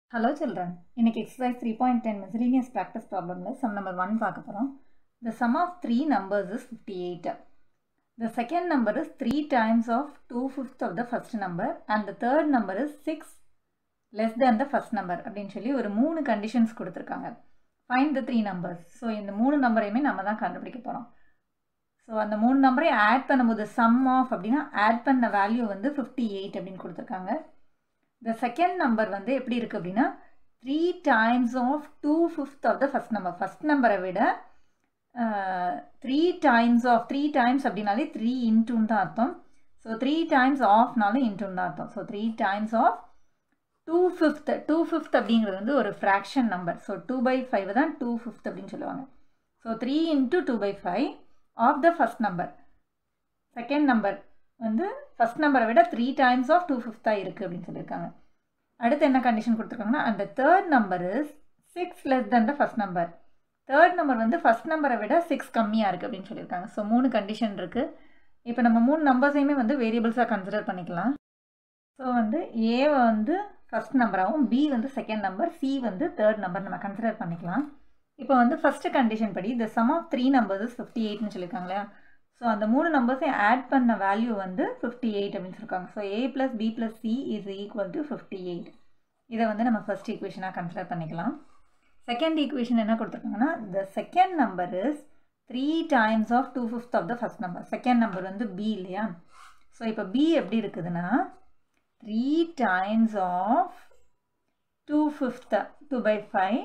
Hello children. இன்னைக்கு exercise 3.10 miscellaneous practice problemல sum number 1 பார்க்க போறோம். The sum of three numbers is 58. The second number is 3 times of 2 fifth of the first number and the third number is 6 less than the first number அப்படின்னு சொல்லி ஒரு மூணு conditions கொடுத்துருக்காங்க find the three numbers so இந்த மூணு நம்பரையுமே நம்ம தான் கண்டுபிடிக்க போகிறோம் ஸோ அந்த மூணு நம்பரையும் ஆட் பண்ணும்போது சம் ஆஃப் அப்படின்னா ஆட் பண்ண வேல்யூ வந்து ஃபிஃப்டி எயிட் அப்படின்னு கொடுத்துருக்காங்க த செகண்ட் நம்பர் வந்து எப்படி இருக்குது அப்படின்னா three times of two fifth of the first number first நம்பரை விட three times of three times அப்படின்னாலே த்ரீ இன்டூன்னு தான் அர்த்தம் ஸோ த்ரீ டைம்ஸ் ஆஃப்னாலும் இன்டூன்னு தான் அர்த்தம் so three times of two fifth two fifth அப்படிங்கிறது வந்து ஒரு fraction number so two by five தான் டூ ஃபிஃப்த் அப்படின்னு சொல்லுவாங்க so three into two by five of the first number second number வந்து ஃபஸ்ட் நம்பரை விட த்ரீ டைம்ஸ் ஆஃப் டூ ஃபிஃப்த்தாக இருக்குது அப்படின்னு சொல்லியிருக்காங்க அடுத்து என்ன கண்டிஷன் கொடுத்துருக்காங்கன்னா அந்த third number is six less than the first number third number வந்து ஃபஸ்ட் நம்பரை விட சிக்ஸ் கம்மியாக இருக்குது அப்படின்னு சொல்லியிருக்காங்க ஸோ மூணு கண்டிஷன் இருக்குது இப்போ நம்ம மூணு நம்பர்ஸையுமே வந்து வேரியபிள்ஸாக கன்சிடர் பண்ணிக்கலாம் ஸோ வந்து ஏவை வந்து ஃபஸ்ட் நம்பராகவும் பி வந்து செகண்ட் நம்பர் சி வந்து தேர்ட் நம்பர் நம்ம கன்சிடர் பண்ணிக்கலாம் இப்போ வந்து ஃபஸ்ட்டு கண்டிஷன் படி the sum of three numbers fifty எயிட்னு சொல்லியிருக்காங்க இல்லையா ஸோ அந்த மூணு நம்பர்ஸையும் ஆட் பண்ண வேல்யூ வந்து ஃபிஃப்டி எயிட் அப்படின்னு சொல்லியிருக்காங்க so A plus B plus C is equal to fifty eight இதை வந்து நம்ம ஃபஸ்ட் ஈக்குவேஷனாக கன்சிடர் பண்ணிக்கலாம் செகண்ட் ஈக்குவேஷன் என்ன கொடுத்துருக்காங்கன்னா the second number is three times of two fifth of the first number second number வந்து பி இல்லையா so இப்போ பி எப்படி இருக்குதுன்னா three times of two fifth two by five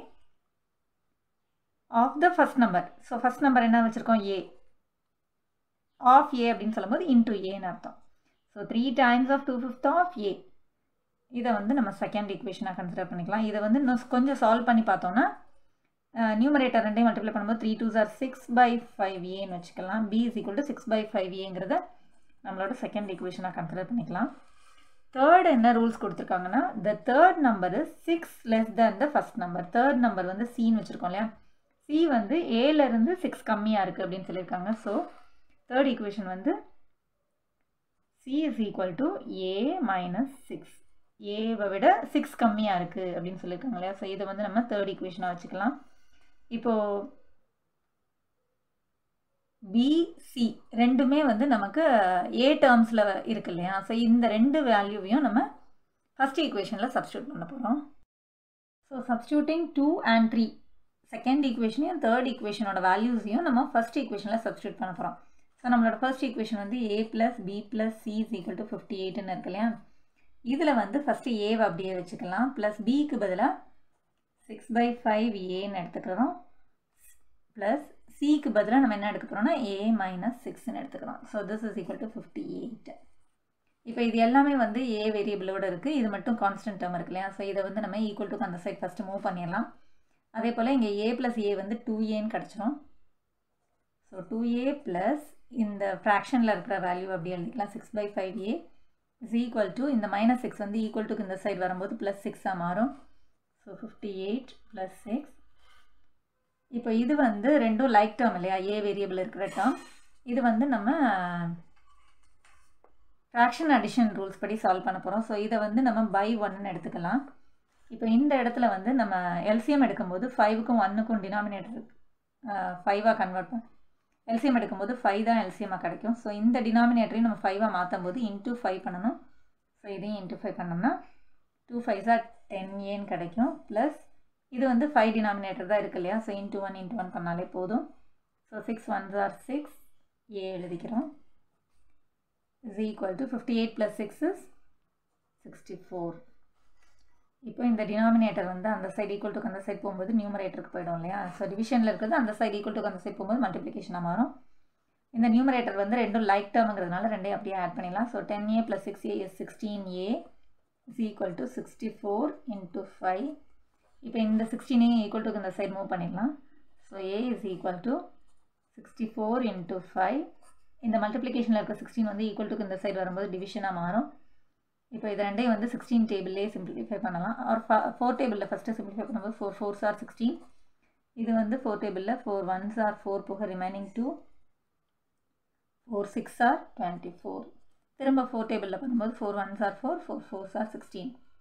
of the first number so first number என்ன வச்சுருக்கோம் ஏ of ஏ அப்படின்னு சொல்லும்போது into ஏன்னு அர்த்தம் so three times of two fifth of A இதை வந்து நம்ம செகண்ட் ஈக்குவேஷனாக கன்சிடர் பண்ணிக்கலாம் இதை வந்து இன்னும் கொஞ்சம் சால்வ் பண்ணி பார்த்தோன்னா நியூமரேட்டர் ரெண்டையும் மல்டிப்ளை பண்ணும்போது three two are six by five ஏன்னு வச்சுக்கலாம் B is equal to six by five ஏங்கிறத நம்மளோட செகண்ட் ஈக்குவேஷனாக கன்சிடர் பண்ணிக்கலாம் தேர்ட் என்ன ரூல்ஸ் கொடுத்துருக்காங்கன்னா the third number is six less than the first number third number வந்து சின்னு வச்சுருக்கோம் இல்லையா சி வந்து ஏலேருந்து சிக்ஸ் கம்மியாக இருக்குது அப்படின்னு சொல்லியிருக்காங்க ஸோ தேர்ட் ஈக்குவேஷன் வந்து C is equal to A minus six ஏவை விட சிக்ஸ் கம்மியாக இருக்குது அப்படின்னு சொல்லியிருக்காங்க இல்லையா ஸோ இதை வந்து நம்ம தேர்ட் ஈக்குவேஷனாக வச்சுக்கலாம் இப்போது பிசி ரெண்டுமே வந்து நமக்கு ஏ டேர்ம்ஸில் இருக்கு இல்லையா ஸோ இந்த ரெண்டு வேல்யூவையும் நம்ம ஃபஸ்ட் ஈக்குவேஷனில் சப்ஸ்டியூட் பண்ண போகிறோம் so substituting two and three second ஈக்குவேஷனையும் தேர்ட் ஈக்குவேஷனோட வேல்யூஸையும் நம்ம ஃபஸ்ட் ஈக்குவேஷனில் சப்ஸ்டியூட் பண்ண போகிறோம் ஸோ நம்மளோட ஃபர்ஸ்ட் ஈக்குவேஷன் வந்து A plus B plus C is equal to fifty எயிட்னு இருக்கு இல்லையா இதில் வந்து ஃபஸ்ட்டு ஏவை அப்படியே வச்சுக்கலாம் ப்ளஸ் பிக்கு பதிலாக சிக்ஸ் பை ஃபைவ் ஏன்னு எடுத்துக்கிறோம் ப்ளஸ் சிக்கு பதிலாக நம்ம என்ன எடுக்க போகிறோம்னா ஏ மைனஸ் சிக்ஸ்னு எடுத்துக்கிறோம் so this is equal to fifty eight இப்போ இது எல்லாமே வந்து ஏ வேரியபிளோட இருக்குது இது மட்டும் கான்ஸ்டன்ட் டேர்ம் இருக்கு இல்லையா ஸோ இதை வந்து நம்ம ஈக்குவல் டு அந்த சைட் ஃபஸ்ட்டு மூவ் பண்ணிடலாம் அதே போல் இங்கே ஏ ப்ளஸ் ஏ வந்து டூ ஏன்னு கிடச்சிரும் ஸோ டூ ஏ ப்ளஸ் இந்த ஃப்ராக்ஷனில் இருக்கிற வேல்யூ அப்படி எழுதிக்கலாம் six by five A is equal to இந்த மைனஸ் சிக்ஸ் வந்து ஈக்குவல் டு இந்த சைடு வரும்போது ப்ளஸ் சிக்ஸாக மாறும் so fifty eight plus six இப்போ இது வந்து ரெண்டும் லைக் டேர்ம் இல்லையா ஏ வேரியபிள் இருக்கிற டேர்ம் இது வந்து நம்ம ஃப்ராக்ஷன் அடிஷன் ரூல்ஸ் படி சால்வ் பண்ண போகிறோம் ஸோ இதை வந்து நம்ம பை ஒன்னு எடுத்துக்கலாம் இப்போ இந்த இடத்துல வந்து நம்ம எல்சிஎம் எடுக்கும்போது ஃபைவுக்கும் ஒன்னுக்கும் டினாமினேட்டர் ஃபைவாக கன்வெர்ட் பண்ண எல்சிஎம் எடுக்கும்போது ஃபைவ் தான் எல்சிஎம்மாக கிடைக்கும் ஸோ இந்த டினாமினேட்டரையும் நம்ம ஃபைவாக மாற்றும் போது இன்ட்டு ஃபைவ் பண்ணணும் ஸோ இதையும் இன்ட்டு ஃபைவ் பண்ணோம்னா டூ ஃபைவ்ஸாக டென் ஏன்னு கிடைக்கும் ப்ளஸ் இது வந்து ஃபைவ் டினாமினேட்டர் தான் இருக்கு இல்லையா so into one into one பண்ணாலே போதும் so six ones are six A எழுதிக்கிறோம் is equal to fifty eight plus six is sixty four இப்போ இந்த டினாமினேட்டர் வந்து அந்த சைடு ஈக்குவல் டு அந்த சைடு போகும்போது நியூமரேட்டருக்கு போயிடும் இல்லையா ஸோ டிவிஷனில் இருக்கிறது அந்த சைடு ஈக்குவல் டு அந்த சைடு போகும்போது மல்டிப்ளிகேஷனாக மாறும் இந்த நியூமரேட்டர் வந்து ரெண்டும் லைக் டேர்முங்கிறதுனால ரெண்டையும் அப்படியே ஆட் பண்ணிடலாம் so ten A plus six A is sixteen A is equal to sixty four into five இப்போ இந்த சிக்ஸ்டீனையும் ஈக்குவல் டு இந்த சைடு மூவ் பண்ணிடலாம் so A is equal to sixty four into five இந்த மல்டிப்ளிகேஷனில் இருக்க சிக்ஸ்டீன் வந்து ஈக்குவல் டு இந்த சைடு வரும்போது டிவிஷனாக மாறும் இப்போ இது ரெண்டையும் வந்து சிக்ஸ்டீன் டேபிள்லேயே சிம்பிளிஃபை பண்ணலாம் ஆர் ஃபோர் டேபிளில் ஃபஸ்ட்டு சிம்பிளிஃபை பண்ணும்போது ஃபோர் ஃபோர்ஸ் ஆர் சிக்ஸ்டீன் இது வந்து ஃபோர் டேபிளில் ஃபோர் ஒன்ஸ் ஆர் ஃபோர் போக remaining two four six are twenty four திரும்ப ஃபோர் டேபிளில் பண்ணும்போது four ones are four four fours are sixteen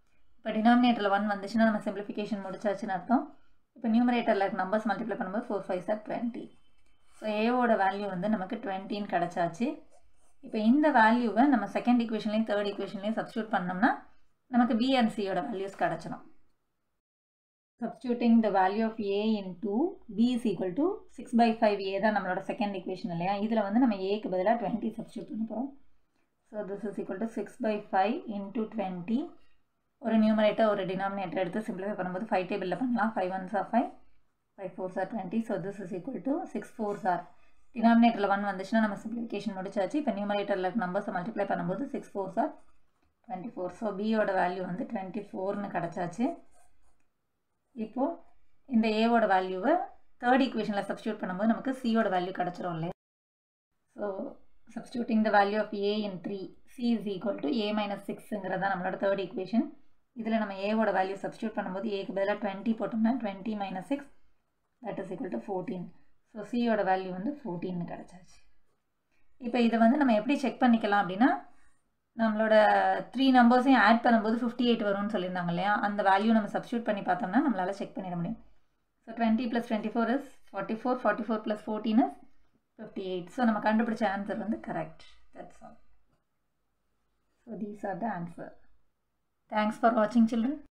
இப்போ டினாமினேட்டரில் ஒன் வந்துச்சுன்னா நம்ம சிம்பிளிஃபிகேஷன் முடிச்சாச்சுன்னு அர்த்தம் இப்போ நியூமரேட்டரில் இருக்க நம்பர்ஸ் மல்டிப்ளை பண்ணும்போது four five are twenty so ஏவோட வேல்யூ வந்து நமக்கு டுவெண்ட்டின்னு கிடச்சாச்சு இப்போ இந்த வேல்யூவை நம்ம செகண்ட் ஈக்குவேஷன்லேயும் தேர்ட் ஈக்குவேஷன்லேயும் சப்ஸ்டியூட் பண்ணோம்னா நமக்கு பி அண்ட் சியோட வேல்யூஸ் கிடச்சிடும் substituting the value of A into B is equal to six by five A தான் நம்மளோட செகண்ட் ஈக்குவேஷன் இல்லையா இதில் வந்து நம்ம ஏக்கு பதிலாக டுவெண்ட்டி சப்ஸ்டியூட் பண்ண போகிறோம் so this is equal to six by five into twenty ஒரு நியூமரேட்டர் ஒரு டினாமினேட்டர் எடுத்து சிம்பிளிஃபை பண்ணும்போது ஃபைவ் டேபிளில் பண்ணலாம் five ones are five five fours are twenty so this is equal to six fours are டினாமினேட்டரில் one வந்துச்சுன்னா நம்ம simplification முடிச்சாச்சு இப்போ நியூமரேட்டரில் நம்பர்ஸை மல்டிப்ளை பண்ணும்போது six fours are twenty four so பியோட வேல்யூ வந்து டுவெண்ட்டி ஃபோர்னு கிடச்சாச்சு இப்போது இந்த ஏவோட வேல்யூவை தேர்ட் ஈக்குவேஷனில் சப்ஸ்டியூட் பண்ணும்போது நமக்கு சியோட வேல்யூ கிடச்சிரும் இல்லையா so substituting the value of A in three C is equal to A minus சிக்ஸுங்கிறதா நம்மளோட தேர்ட் ஈக்குவேஷன் இதில் நம்ம ஏவோட வேல்யூ சப்ஸ்டியூட் பண்ணும்போது ஏக்கு பதிலாக டுவெண்ட்டி போட்டோம்னா twenty minus six that is equal to fourteen so சியோட வேல்யூ வந்து ஃபோர்டீன்னு கிடச்சாச்சு இப்போ இதை வந்து நம்ம எப்படி செக் பண்ணிக்கலாம் அப்படின்னா நம்மளோட த்ரீ நம்பர்ஸையும் ஆட் பண்ணும்போது ஃபிஃப்டி எயிட் வரும்னு சொல்லியிருந்தாங்க இல்லையா அந்த வேல்யூ நம்ம சப்ஸ்டியூட் பண்ணி பார்த்தோம்னா நம்மளால் செக் பண்ணிட முடியும் so twenty plus twenty four is forty four forty four plus fourteen is fifty eight so நம்ம கண்டுபிடிச்ச ஆன்சர் வந்து correct that's all so these are the answer thanks for வாட்சிங் சில்ட்ரன்